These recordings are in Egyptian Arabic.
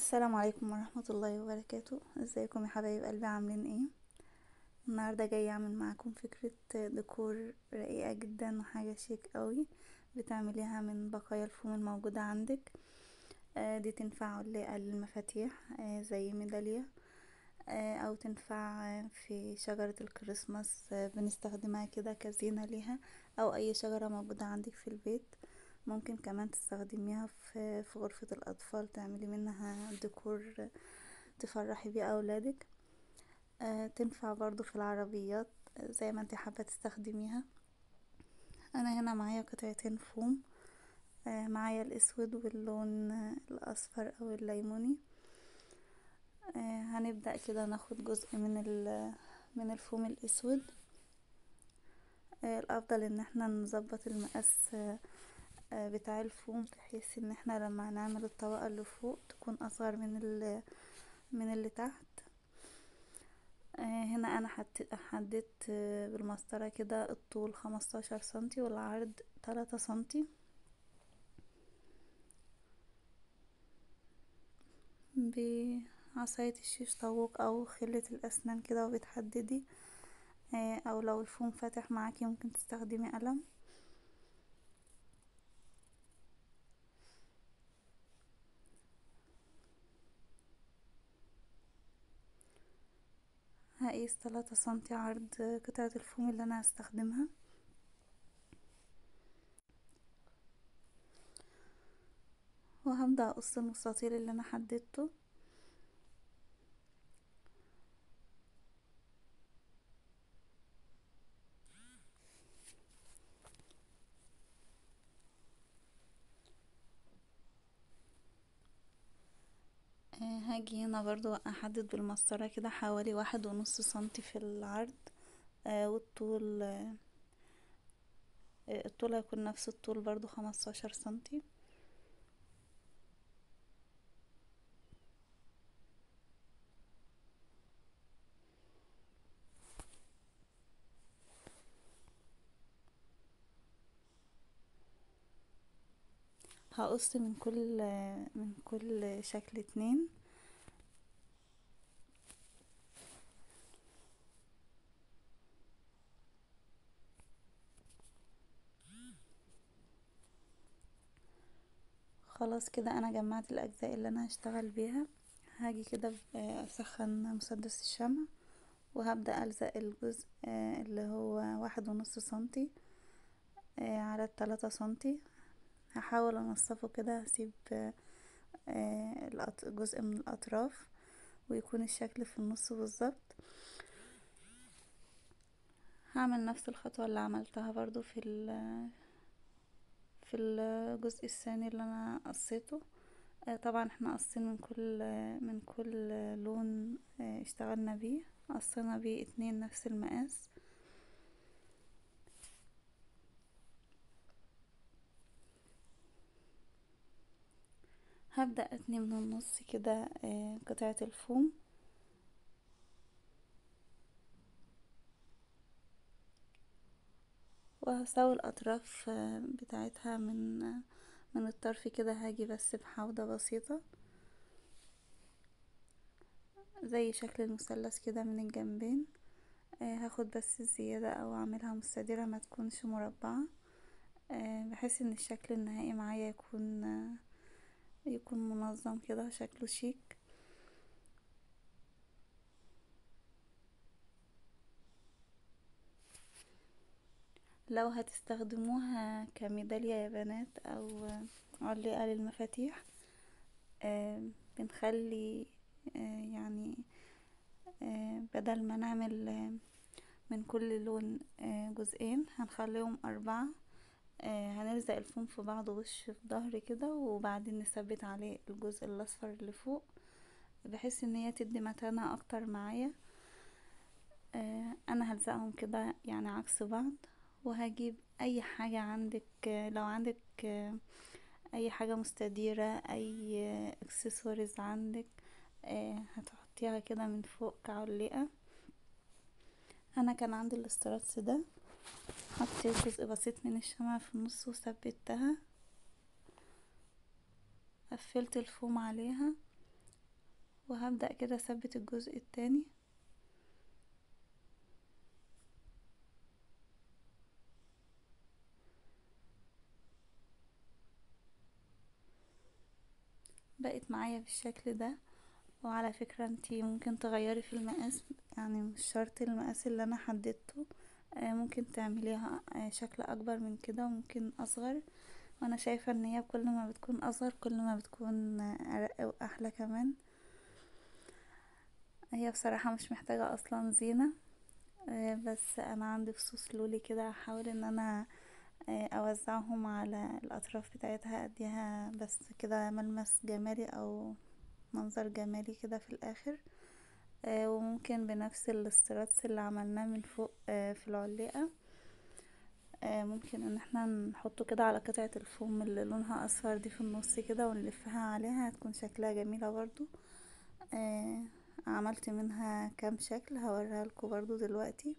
السلام عليكم ورحمة الله وبركاته ازيكم يا حبايب قلبي عاملين ايه النهاردة جاية اعمل معاكم فكرة ديكور رقيقة جدا وحاجة شيك قوي بتعمليها من بقايا الفوم الموجودة عندك آه، دي تنفع علاقة للمفاتيح آه، زي ميدالية آه، او تنفع في شجرة الكريسماس بنستخدمها كده كزينة ليها او اي شجرة موجودة عندك في البيت ممكن كمان تستخدميها في في غرفة الأطفال تعملي منها ديكور تفرحي بيه أولادك آه تنفع برضو في العربيات زي ما انت حابة تستخدميها أنا هنا معايا قطعتين فوم آه معايا الأسود واللون الأصفر أو الليموني آه هنبدأ كده ناخد جزء من من الفوم الأسود الأفضل ان احنا نظبط المقاس بتاع الفوم بحيث ان احنا لما نعمل الطبقة اللي فوق تكون اصغر من اللي من اللي تحت هنا انا حددت بالمسطرة كده الطول خمستاشر سنتي والعرض تلاتة سنتي بعصاية الشيش طاووق او خلة الاسنان كده وبتحددي او لو الفوم فاتح معاكي ممكن تستخدمي قلم هقيس تلاتة سنتي عرض قطعة الفوم اللي انا هستخدمها وهبدأ اقص المستطيل اللي انا حددته هاجي هنا برضو احدد بالمسطرة كده حوالي واحد ونص سنتي في العرض آه والطول آه الطول هيكون نفس الطول برضو خمستاشر سنتي هقص من كل من كل شكل اتنين خلاص كده انا جمعت الاجزاء اللي انا هشتغل بيها هاجي كده اسخن مسدس الشمع وهبدأ الزق الجزء اللي هو واحد ونص سنتي على التلاتة سنتي هحاول انصفه كده هسيب جزء من الاطراف ويكون الشكل في النص بالظبط هعمل نفس الخطوة اللي عملتها برضو في في الجزء الثاني اللي انا قصيته طبعا احنا قصين من كل من كل لون اشتغلنا بيه قصينا بيه اتنين نفس المقاس هبدأ اتني من النص كده قطعة الفوم وهسوي الاطراف بتاعتها من من الطرف كده هاجي بس بحوضة بسيطة زي شكل المثلث كده من الجنبين هاخد بس الزيادة او اعملها مستديرة ما تكونش مربعة بحيث ان الشكل النهائي معايا يكون يكون منظم كده شكله شيك لو هتستخدموها كميدالية يا بنات او علاقة للمفاتيح بنخلي يعني بدل ما نعمل من كل لون جزئين هنخليهم اربعة هنلزق الفوم في بعض وش في ظهر كده وبعدين نثبت عليه الجزء الاصفر اللي فوق بحيث ان هي تدي متانة اكتر معايا انا هلزقهم كده يعني عكس بعض وهجيب اي حاجة عندك لو عندك اي حاجة مستديرة اي اكسسوارز عندك هتحطيها كده من فوق كعلاقة انا كان عندي الاستراتس ده حطيت جزء بسيط من الشمع في النص وثبتها قفلت الفوم عليها وهبدأ كده اثبت الجزء التاني بقت معايا بالشكل ده وعلى فكرة انتي ممكن تغيري في المقاس يعني مش شرط المقاس اللي انا حددته ممكن تعمليها شكل اكبر من كده وممكن اصغر وانا شايفة ان هي كل ما بتكون اصغر كل ما بتكون ارق واحلى كمان هي بصراحة مش محتاجة اصلا زينة بس انا عندي فصوص لولي كده هحاول ان انا اوزعهم على الاطراف بتاعتها اديها بس كده ملمس جمالي او منظر جمالي كده في الاخر وممكن بنفس الاستراتس اللي عملناه من فوق في العليقة ممكن ان احنا نحطه كده على قطعة الفوم اللي لونها اصفر دي في النص كده ونلفها عليها هتكون شكلها جميلة برضو عملت منها كام شكل هوريها لكم برضو دلوقتي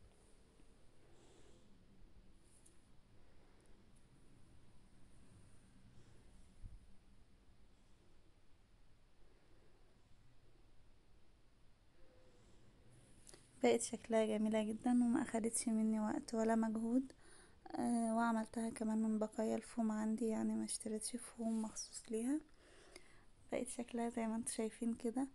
بقت شكلها جميلة جدا وما اخدتش مني وقت ولا مجهود أه وعملتها كمان من بقايا الفوم عندي يعني ما اشتريتش فوم مخصوص ليها بقت شكلها زي ما انتم شايفين كده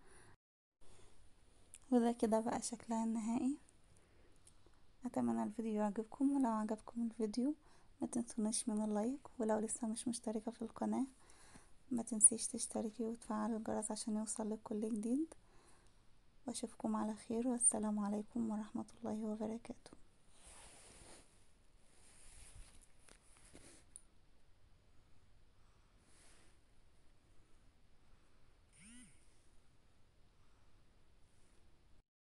وده كده بقى شكلها النهائي اتمنى الفيديو يعجبكم ولو عجبكم الفيديو ما تنسونيش من اللايك ولو لسه مش مشتركة في القناة ما تنسيش تشتركي وتفعلي الجرس عشان يوصلك كل جديد واشوفكم على خير والسلام عليكم ورحمة الله وبركاته